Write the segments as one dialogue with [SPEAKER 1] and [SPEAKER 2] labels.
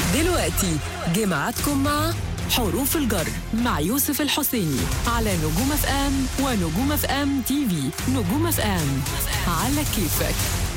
[SPEAKER 1] دلوقتي جمعتكم مع حروف الجر مع يوسف الحسيني على نجوم اف ام ونجوم اف ام تي في نجوم اف ام على كيفك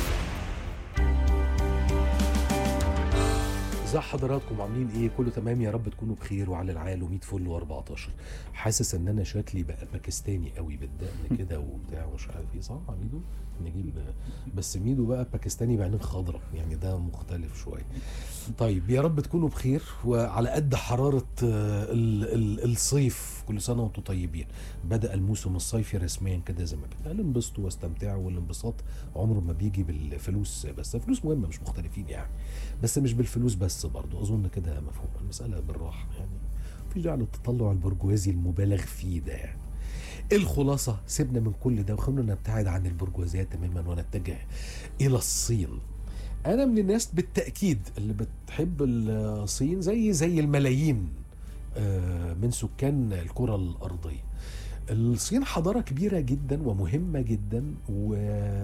[SPEAKER 2] ازي حضراتكم عاملين ايه كله تمام يا رب تكونوا بخير وعلى العال و100 فل و14 حاسس ان انا شكلي بقى باكستاني قوي بالدقن كده وبتاع ومش عارف ايه صح يا ميدو نجيب بس ميدو بقى باكستاني بعينين خضراء يعني ده مختلف شويه طيب يا رب تكونوا بخير وعلى قد حراره آه، ال- ال- الصيف كل سنه وانتم طيبين بدا الموسم الصيفي رسميا كده زي ما بيتقال انبسطوا واستمتعوا والانبساط عمره ما بيجي بالفلوس بس الفلوس مهمه مش مختلفين يعني بس مش بالفلوس بس برضو اظن كده مفهوم المساله بالراحه يعني في داعي للتطلع البرجوازي المبالغ فيه ده يعني الخلاصة سيبنا من كل ده وخلونا نبتعد عن البرجوازية تماما ونتجه إلى الصين أنا من الناس بالتأكيد اللي بتحب الصين زي زي الملايين آه، من سكان الكرة الأرضية الصين حضارة كبيرة جدا ومهمة جدا و...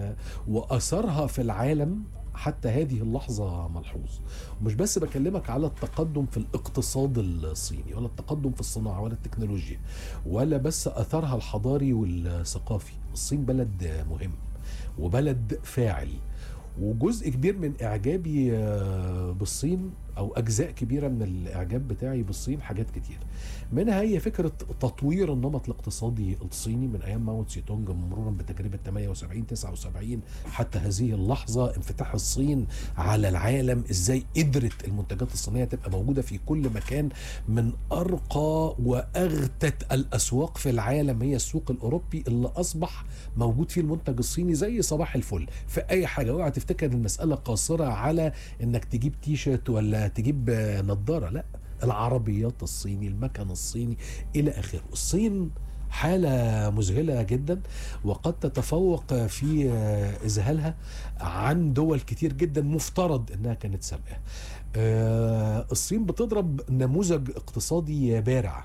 [SPEAKER 2] وأثرها في العالم حتى هذه اللحظة ملحوظ ومش بس بكلمك على التقدم في الاقتصاد الصيني ولا التقدم في الصناعة ولا التكنولوجيا ولا بس أثرها الحضاري والثقافي الصين بلد مهم وبلد فاعل وجزء كبير من اعجابي آه، بالصين او اجزاء كبيره من الاعجاب بتاعي بالصين حاجات كتير منها هي فكره تطوير النمط الاقتصادي الصيني من ايام ماو تسي تونج مرورا بتجربه 78 79 حتى هذه اللحظه انفتاح الصين على العالم ازاي قدرت المنتجات الصينيه تبقى موجوده في كل مكان من ارقى واغتت الاسواق في العالم هي السوق الاوروبي اللي اصبح موجود فيه المنتج الصيني زي صباح الفل في اي حاجه اوعى تفتكر المساله قاصره على انك تجيب تي شيرت ولا تجيب آه، نظاره لا العربيات الصيني المكن الصيني الى اخره الصين حالة مذهلة جدا وقد تتفوق في آه، إذهالها عن دول كتير جدا مفترض أنها كانت سابقة آه، الصين بتضرب نموذج اقتصادي بارع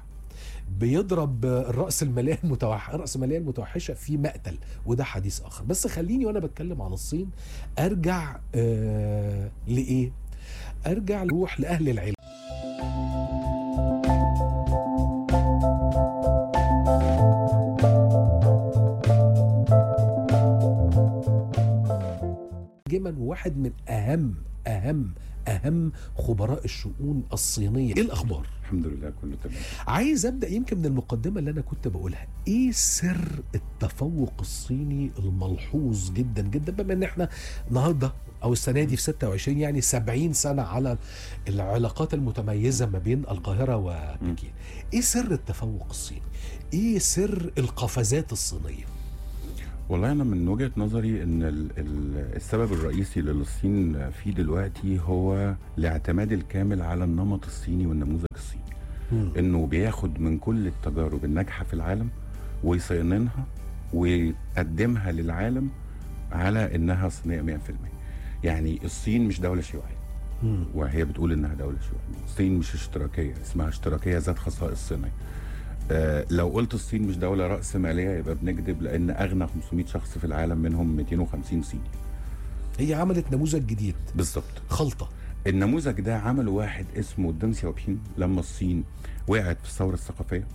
[SPEAKER 2] بيضرب الراس الماليه المتوح... الراس الماليه المتوحشه في مقتل وده حديث اخر بس خليني وانا بتكلم عن الصين ارجع آه لايه ارجع نروح لاهل العلم جيما واحد من اهم اهم اهم خبراء الشؤون الصينيه ايه الاخبار
[SPEAKER 3] الحمد لله كله تمام
[SPEAKER 2] عايز ابدا يمكن من المقدمه اللي انا كنت بقولها ايه سر التفوق الصيني الملحوظ جدا جدا بما ان احنا النهارده او السنه دي في 26 يعني 70 سنه على العلاقات المتميزه ما بين القاهره وبكين ايه سر التفوق الصيني ايه سر القفزات الصينيه
[SPEAKER 3] والله انا من وجهه نظري ان ال ال السبب الرئيسي للصين فيه دلوقتي هو الاعتماد الكامل على النمط الصيني والنموذج الصيني انه بياخد من كل التجارب الناجحه في العالم ويصيننها ويقدمها للعالم على انها صينيه 100% يعني الصين مش دوله شيوعيه
[SPEAKER 2] مم.
[SPEAKER 3] وهي بتقول انها دوله شيوعيه الصين مش اشتراكيه اسمها اشتراكيه ذات خصائص صينيه آه لو قلت الصين مش دوله راس ماليه يبقى بنكذب لان اغنى 500 شخص في العالم منهم 250 صيني
[SPEAKER 2] هي عملت نموذج جديد
[SPEAKER 3] بالظبط
[SPEAKER 2] خلطه
[SPEAKER 3] النموذج ده عمله واحد اسمه دeng سياوبين لما الصين وقعت في الثوره الثقافيه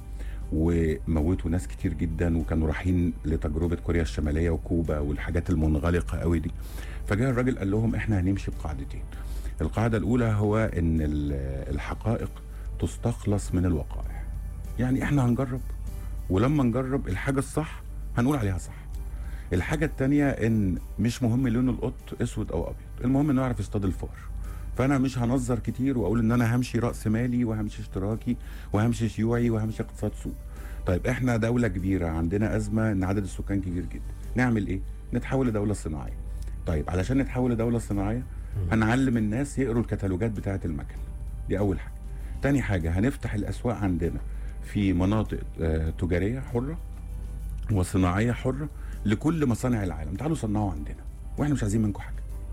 [SPEAKER 3] وموتوا ناس كتير جدا وكانوا رايحين لتجربه كوريا الشماليه وكوبا والحاجات المنغلقه قوي دي فجاء الراجل قال لهم احنا هنمشي بقاعدتين القاعده الاولى هو ان ال- الحقائق تستخلص من الوقائع يعني احنا هنجرب ولما نجرب الحاجه الصح هنقول عليها صح الحاجه التانية ان مش مهم لون القط اسود او ابيض المهم انه يعرف يصطاد الفار فانا مش هنظر كتير واقول ان انا همشي راس مالي وهمشي اشتراكي وهمشي شيوعي وهمشي اقتصاد سوق طيب احنا دوله كبيره عندنا ازمه ان عدد السكان كبير جدا نعمل ايه نتحول لدوله صناعيه طيب علشان نتحول لدوله صناعيه هنعلم الناس يقروا الكتالوجات بتاعه المكن دي اول حاجه تاني حاجه هنفتح الاسواق عندنا في مناطق آه، تجاريه حره وصناعيه حره لكل مصانع العالم تعالوا صنعوا عندنا واحنا مش عايزين منكم حاجه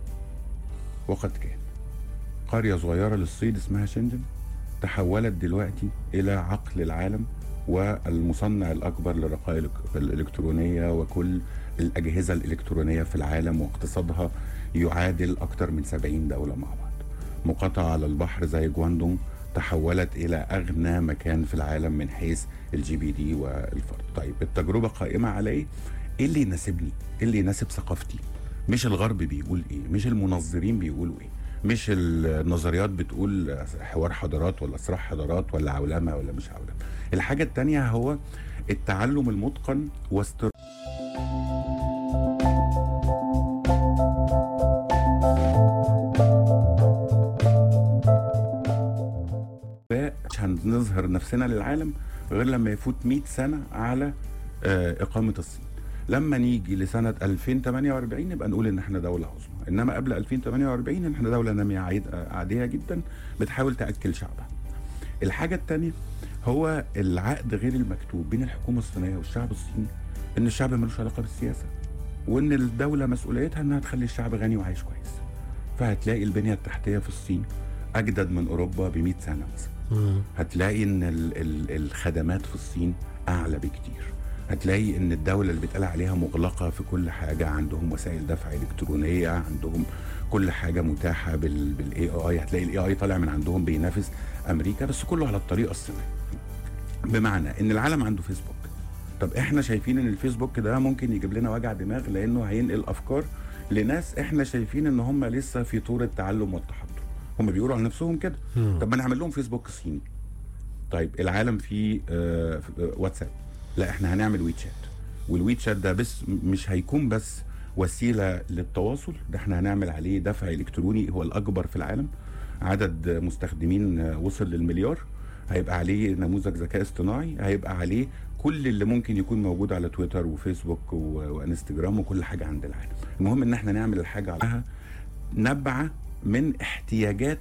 [SPEAKER 3] وقد كان قريه صغيره للصيد اسمها شنجن تحولت دلوقتي الى عقل العالم والمصنع الاكبر للرقائق الالكترونيه وكل الاجهزه الالكترونيه في العالم واقتصادها يعادل اكثر من 70 دوله مع بعض مقاطعة على البحر زي جواندونج تحولت إلى أغنى مكان في العالم من حيث الجي بي دي والفرد طيب التجربة قائمة على إيه؟ إيه اللي يناسبني؟ إيه اللي يناسب ثقافتي؟ مش الغرب بيقول إيه؟ مش المنظرين بيقولوا إيه؟ مش النظريات بتقول حوار حضارات ولا صراع حضارات ولا عولمة ولا مش عولمة الحاجة التانية هو التعلم المتقن واستر مش هنظهر نفسنا للعالم غير لما يفوت 100 سنة على آه، إقامة الصين لما نيجي لسنة 2048 نبقى نقول إن إحنا دولة عظمى إنما قبل 2048 إن إحنا دولة نامية عيد- عادية جدا بتحاول تأكل شعبها الحاجة التانية هو العقد غير المكتوب بين الحكومة الصينية والشعب الصيني إن الشعب ملوش علاقة بالسياسة وإن الدولة مسؤوليتها إنها تخلي الشعب غني وعايش كويس فهتلاقي البنية التحتية في الصين أجدد من أوروبا ب 100 سنة مثلا
[SPEAKER 2] مم.
[SPEAKER 3] هتلاقي ان ال ال الخدمات في الصين اعلى بكتير هتلاقي ان الدوله اللي بيتقال عليها مغلقه في كل حاجه عندهم وسائل دفع الكترونيه عندهم كل حاجه متاحه بالاي اي هتلاقي الاي اي طالع من عندهم بينافس امريكا بس كله على الطريقه الصينيه بمعنى ان العالم عنده فيسبوك طب احنا شايفين ان الفيسبوك ده ممكن يجيب لنا وجع دماغ لانه هينقل افكار لناس احنا شايفين ان هم لسه في طور التعلم والتحضر هم بيقولوا على نفسهم كده
[SPEAKER 2] مم.
[SPEAKER 3] طب ما نعمل لهم فيسبوك صيني طيب العالم فيه آه، آه، واتساب لا احنا هنعمل ويتشات والويتشات ده بس مش هيكون بس وسيله للتواصل ده احنا هنعمل عليه دفع الكتروني هو الاكبر في العالم عدد مستخدمين آه، وصل للمليار هيبقى عليه نموذج ذكاء اصطناعي هيبقى عليه كل اللي ممكن يكون موجود على تويتر وفيسبوك و- وانستجرام وكل حاجه عند العالم المهم ان احنا نعمل الحاجه عليها نبعه من احتياجات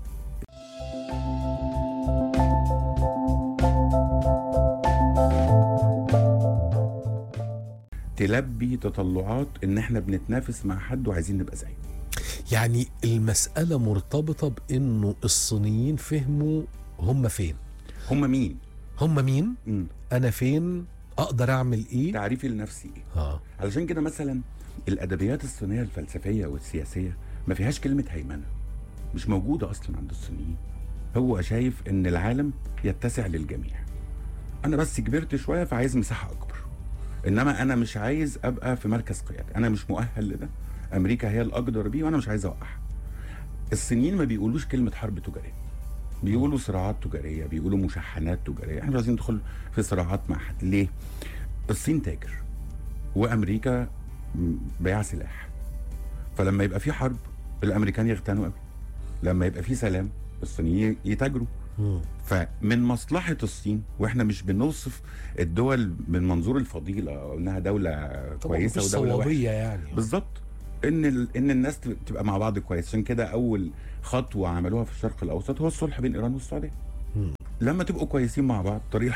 [SPEAKER 3] تلبي تطلعات ان احنا بنتنافس مع حد وعايزين نبقى زيه
[SPEAKER 2] يعني المسألة مرتبطة بإنه الصينيين فهموا هم فين
[SPEAKER 3] هم مين
[SPEAKER 2] هم مين
[SPEAKER 3] مم.
[SPEAKER 2] أنا فين أقدر أعمل إيه
[SPEAKER 3] تعريفي لنفسي ايه
[SPEAKER 2] آه.
[SPEAKER 3] علشان كده مثلا الادبيات الصينيه الفلسفيه والسياسيه ما فيهاش كلمه هيمنه مش موجوده اصلا عند الصينيين هو شايف ان العالم يتسع للجميع انا بس كبرت شويه فعايز مساحه اكبر انما انا مش عايز ابقى في مركز قيادي انا مش مؤهل لده امريكا هي الاقدر بيه وانا مش عايز اوقعها الصينيين ما بيقولوش كلمه حرب تجاريه بيقولوا صراعات تجاريه بيقولوا مشاحنات تجاريه احنا مش عايزين ندخل في صراعات مع حد ليه الصين تاجر وامريكا م- بيع سلاح فلما يبقى في حرب الامريكان يغتنوا قوي لما يبقى في سلام الصينيين يتاجروا
[SPEAKER 2] مم.
[SPEAKER 3] فمن مصلحه الصين واحنا مش بنوصف الدول من منظور الفضيله او انها دوله
[SPEAKER 2] طبعا
[SPEAKER 3] كويسه
[SPEAKER 2] مفيش
[SPEAKER 3] ودوله وحشه
[SPEAKER 2] صوابية يعني
[SPEAKER 3] بالظبط ان ال... ان الناس تب- تبقى مع بعض كويس عشان كده اول خطوه عملوها في الشرق الاوسط هو الصلح بين ايران والسعوديه
[SPEAKER 2] مم.
[SPEAKER 3] لما تبقوا كويسين مع بعض طريق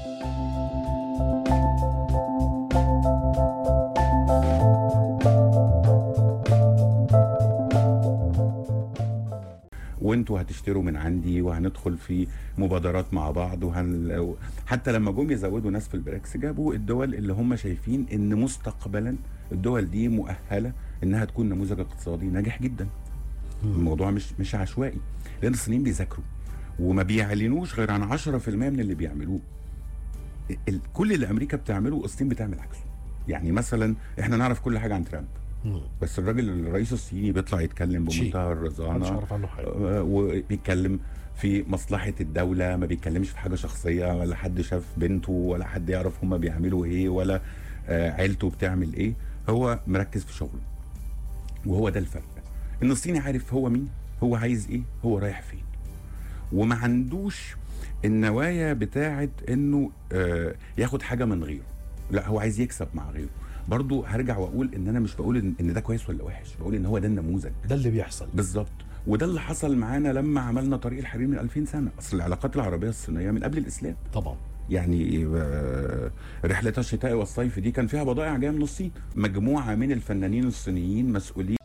[SPEAKER 3] وانتوا هتشتروا من عندي وهندخل في مبادرات مع بعض وهن... حتى لما جم يزودوا ناس في البريكس جابوا الدول اللي هم شايفين ان مستقبلا الدول دي مؤهله انها تكون نموذج اقتصادي ناجح جدا
[SPEAKER 2] مم.
[SPEAKER 3] الموضوع مش مش عشوائي لان الصينيين بيذاكروا وما بيعلنوش غير عن 10% من اللي بيعملوه ال- كل اللي امريكا بتعمله الصين بتعمل عكسه يعني مثلا احنا نعرف كل حاجه عن ترامب
[SPEAKER 2] مم.
[SPEAKER 3] بس الراجل الرئيس الصيني بيطلع يتكلم
[SPEAKER 2] شيء.
[SPEAKER 3] بمنتهى
[SPEAKER 2] محدش
[SPEAKER 3] الرزانه
[SPEAKER 2] يعرف عنه حاجة
[SPEAKER 3] آه، وبيتكلم في مصلحة الدولة ما بيتكلمش في حاجة شخصية ولا حد شاف بنته ولا حد يعرف هما بيعملوا ايه ولا آه، عيلته بتعمل ايه هو مركز في شغله وهو ده الفرق ان الصيني عارف هو مين هو عايز ايه هو رايح فين وما عندوش النوايا بتاعت انه آه، ياخد حاجة من غيره لا هو عايز يكسب مع غيره برضو هرجع واقول ان انا مش بقول ان إن ده كويس ولا وحش بقول ان هو ده النموذج
[SPEAKER 2] ده اللي بيحصل
[SPEAKER 3] بالظبط وده اللي حصل معانا لما عملنا طريق الحرير من 2000 سنه اصل العلاقات العربيه الصينيه من قبل الاسلام
[SPEAKER 2] طبعا
[SPEAKER 3] يعني آه، رحله الشتاء والصيف دي كان فيها بضائع جايه من الصين مجموعه من الفنانين الصينيين مسؤولين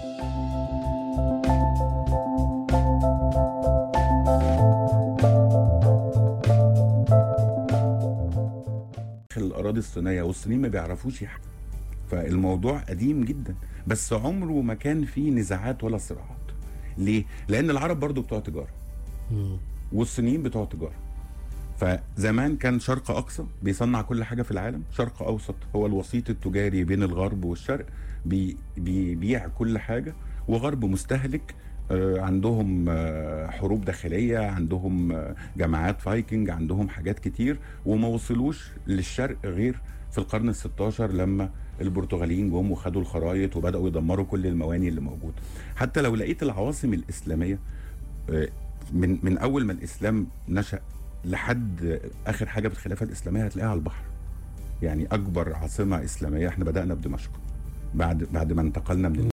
[SPEAKER 3] داخل الاراضي الصينيه والصينيين ما بيعرفوش يحكوا فالموضوع قديم جدا بس عمره ما كان فيه نزاعات ولا صراعات ليه لان العرب برضو بتوع تجاره
[SPEAKER 2] مم.
[SPEAKER 3] والصينيين بتوع تجاره فزمان كان شرق اقصى بيصنع كل حاجه في العالم شرق اوسط هو الوسيط التجاري بين الغرب والشرق بي بيبيع كل حاجه وغرب مستهلك آه، عندهم آه، حروب داخليه عندهم آه، جماعات فايكنج عندهم حاجات كتير وما وصلوش للشرق غير في القرن ال 16 لما البرتغاليين جم وخدوا الخرايط وبداوا يدمروا كل المواني اللي موجوده حتى لو لقيت العواصم الاسلاميه آه، من من اول ما الاسلام نشا لحد اخر حاجه في الخلافه الاسلاميه هتلاقيها على البحر يعني اكبر عاصمه اسلاميه احنا بدانا بدمشق بعد بعد ما انتقلنا من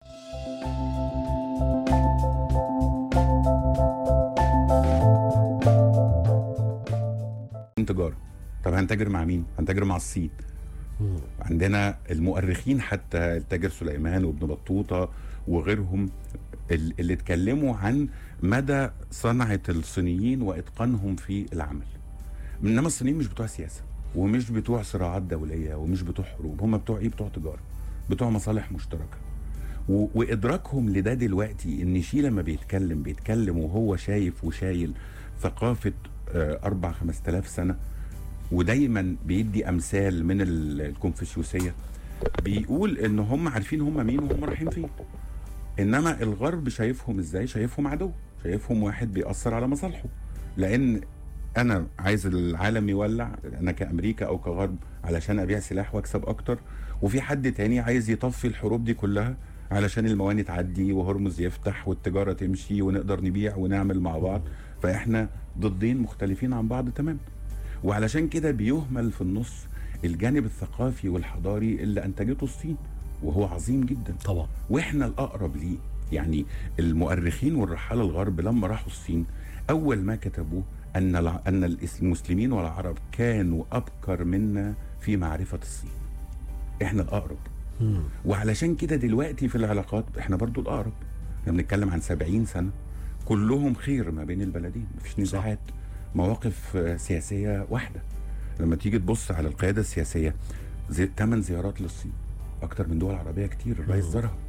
[SPEAKER 3] تجاره طب هنتاجر مع مين هنتاجر مع الصين
[SPEAKER 2] مم.
[SPEAKER 3] عندنا المؤرخين حتى التاجر سليمان وابن بطوطه وغيرهم ال- اللي اتكلموا عن مدى صنعه الصينيين واتقانهم في العمل انما الصينيين مش بتوع سياسه ومش بتوع صراعات دوليه ومش بتوع حروب هم بتوع ايه بتوع تجاره بتوع مصالح مشتركه و- وادراكهم لده دلوقتي ان شي لما بيتكلم بيتكلم وهو شايف وشايل ثقافه آه، اربع خمس تلاف سنه ودايما بيدي امثال من ال- الكونفوشيوسيه بيقول ان هم عارفين هم مين وهم رايحين فين انما الغرب شايفهم ازاي شايفهم عدو شايفهم واحد بيأثر على مصالحه لان انا عايز العالم يولع انا كامريكا او كغرب علشان ابيع سلاح واكسب اكتر وفي حد تاني عايز يطفي الحروب دي كلها علشان المواني تعدي وهرمز يفتح والتجاره تمشي ونقدر نبيع ونعمل مع بعض فاحنا ضدين مختلفين عن بعض تماما وعلشان كده بيهمل في النص الجانب الثقافي والحضاري اللي انتجته الصين وهو عظيم جدا
[SPEAKER 2] طبعا
[SPEAKER 3] واحنا الاقرب ليه يعني المؤرخين والرحاله الغرب لما راحوا الصين اول ما كتبوه ان الع- ان الإس- المسلمين والعرب كانوا ابكر منا في معرفه الصين احنا الاقرب
[SPEAKER 2] مم.
[SPEAKER 3] وعلشان كده دلوقتي في العلاقات احنا برضو الاقرب احنا بنتكلم عن 70 سنه كلهم خير ما بين البلدين مفيش نزاعات مواقف آه، سياسيه واحده لما تيجي تبص على القياده السياسيه زي 8 زيارات للصين اكتر من دول عربيه كتير الرئيس
[SPEAKER 2] مم.
[SPEAKER 3] زارها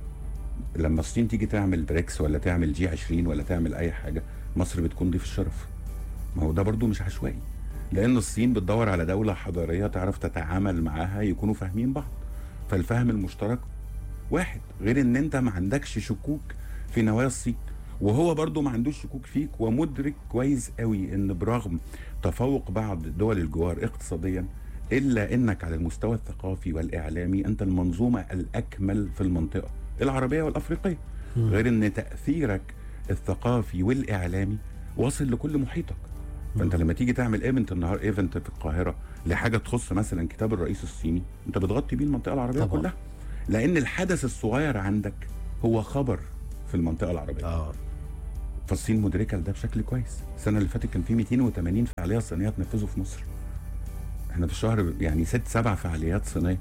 [SPEAKER 3] لما الصين تيجي تعمل بريكس ولا تعمل جي 20 ولا تعمل اي حاجه مصر بتكون ضيف الشرف ما هو ده برضو مش عشوائي لان الصين بتدور على دوله حضاريه تعرف تتعامل معاها يكونوا فاهمين بعض فالفهم المشترك واحد غير ان انت ما عندكش شكوك في نوايا الصين وهو برضو ما عندوش شكوك فيك ومدرك كويس قوي ان برغم تفوق بعض دول الجوار اقتصاديا الا انك على المستوى الثقافي والاعلامي انت المنظومه الاكمل في المنطقه العربيه والافريقيه
[SPEAKER 2] مم.
[SPEAKER 3] غير ان تاثيرك الثقافي والاعلامي واصل لكل محيطك فانت لما تيجي تعمل ايفنت النهار ايفنت في القاهره لحاجه تخص مثلا كتاب الرئيس الصيني انت بتغطي بيه المنطقه العربيه
[SPEAKER 2] طبعا.
[SPEAKER 3] كلها لان الحدث الصغير عندك هو خبر في المنطقه العربيه
[SPEAKER 2] اه
[SPEAKER 3] فالصين مدركه لده بشكل كويس السنه اللي فاتت كان في 280 فعاليه صينيه تنفذوا في مصر احنا في الشهر يعني ست سبع فعاليات صينيه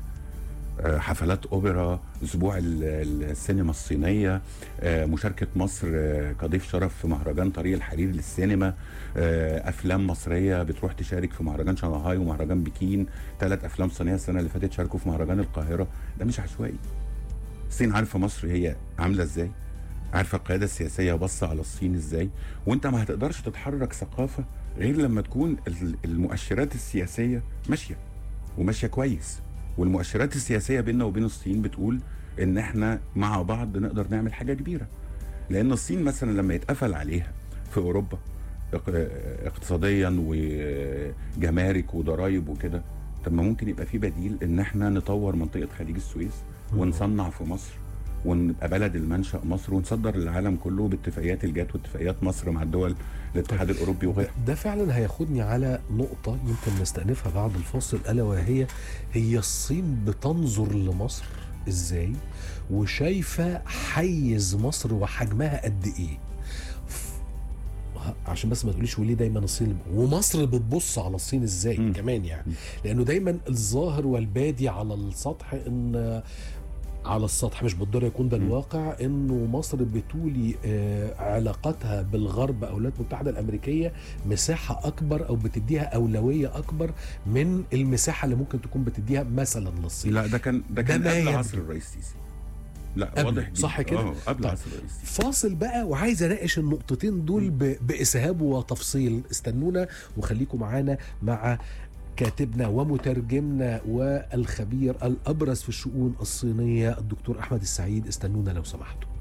[SPEAKER 3] آه، حفلات اوبرا اسبوع ال- ال- السينما الصينيه آه، مشاركه مصر آه، كضيف شرف في مهرجان طريق الحرير للسينما آه، افلام مصريه بتروح تشارك في مهرجان شنغهاي ومهرجان بكين ثلاث افلام صينيه السنه اللي فاتت شاركوا في مهرجان القاهره ده مش عشوائي الصين عارفه مصر هي عامله ازاي عارفه القياده السياسيه باصه على الصين ازاي وانت ما هتقدرش تتحرك ثقافه غير لما تكون ال- المؤشرات السياسيه ماشيه وماشيه كويس والمؤشرات السياسيه بيننا وبين الصين بتقول ان احنا مع بعض نقدر نعمل حاجه كبيره لان الصين مثلا لما يتقفل عليها في اوروبا اق- اقتصاديا وجمارك وضرايب وكده طب ما ممكن يبقى في بديل ان احنا نطور منطقه خليج السويس ونصنع في مصر ونبقى بلد المنشأ مصر ونصدر للعالم كله باتفاقيات الجات واتفاقيات مصر مع الدول الاتحاد الاوروبي
[SPEAKER 2] ده,
[SPEAKER 3] وغيرها
[SPEAKER 2] ده فعلا هياخدني على نقطة يمكن نستأنفها بعد الفاصل ألا وهي هي الصين بتنظر لمصر إزاي وشايفة حيز مصر وحجمها قد إيه ف- عشان بس ما تقوليش وليه دايما الصين ومصر بتبص على الصين ازاي
[SPEAKER 3] مم.
[SPEAKER 2] كمان يعني لانه دايما الظاهر والبادي على السطح ان على السطح مش بالضروره يكون ده
[SPEAKER 3] مم.
[SPEAKER 2] الواقع انه مصر بتولي آه، علاقاتها بالغرب او الولايات المتحده الامريكيه مساحه اكبر او بتديها اولويه اكبر من المساحه اللي ممكن تكون بتديها مثلا للصين
[SPEAKER 3] لا ده كان ده
[SPEAKER 2] ده
[SPEAKER 3] كان
[SPEAKER 2] ما
[SPEAKER 3] قبل
[SPEAKER 2] يبدو.
[SPEAKER 3] عصر الرئيس السيسي لا
[SPEAKER 2] قبل،
[SPEAKER 3] واضح جدا.
[SPEAKER 2] صح كده؟
[SPEAKER 3] اه قبل
[SPEAKER 2] طيب.
[SPEAKER 3] عصر الرئيسي
[SPEAKER 2] فاصل بقى وعايز اناقش النقطتين دول ب... باسهاب وتفصيل استنونا وخليكم معانا مع كاتبنا ومترجمنا والخبير الابرز في الشؤون الصينيه الدكتور احمد السعيد استنونا لو سمحتوا